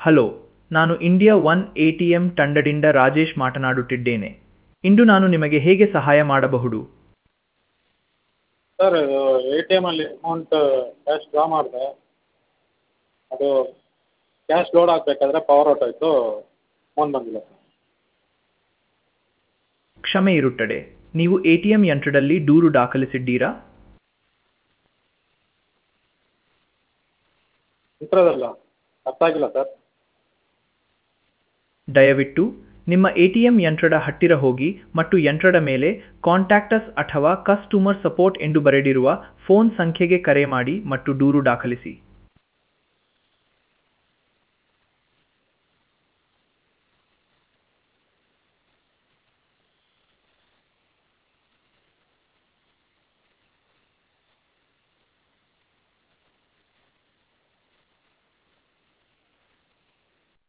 hello ನಾನು India one A T M ತಂಡದಿಂದ ರಾಜೇಶ್ ಮಾತನಾಡುತ್ತಿದ್ದೇನೆ ಇಂದು ನಾನು ನಿಮಗೆ ಹೇಗೆ ಸಹಾಯ ಮಾಡಬಹುದು ಸರ್ ಎ ಟಿ ಎಮಲ್ಲಿ ಅಮೌಂಟ್ ಕ್ಯಾಶ್ ಡ್ರಾ ಮಾಡಿದೆ ಅದು ಕ್ಯಾಶ್ ಲೋಡ್ ಆಗಬೇಕಾದ್ರೆ ಪವರ್ ಹೊರ್ಟೋಯ್ತು ಫೋನ್ ಬಂದಿಲ್ಲ ಸರ್ ಕ್ಷಮೆ ಇರುತ್ತದೆ ನೀವು ಎ ಟಿ ಎಂ ಯಂತ್ರದಲ್ಲಿ ದೂರು ದಾಖಲಿಸಿದ್ದೀರಾ ಯಂತ್ರದಲ್ಲ ಅರ್ಥ ಆಗಿಲ್ಲ ಸರ್ ದಯವಿಟ್ಟು ನಿಮ್ಮ ಎ ಟಿ ಎಂ ಯಂತ್ರದ ಹತ್ತಿರ ಹೋಗಿ ಮತ್ತು ಯಂತ್ರದ ಮೇಲೆ ಕಾಂಟ್ಯಾಕ್ಟಸ್ ಅಥವಾ ಕಸ್ಟಮರ್ ಸಪೋರ್ಟ್ ಎಂದು ಬರೆದಿರುವ ಫೋನ್ ಸಂಖ್ಯೆಗೆ ಕರೆ ಮಾಡಿ ಮತ್ತು ದೂರು ದಾಖಲಿಸಿ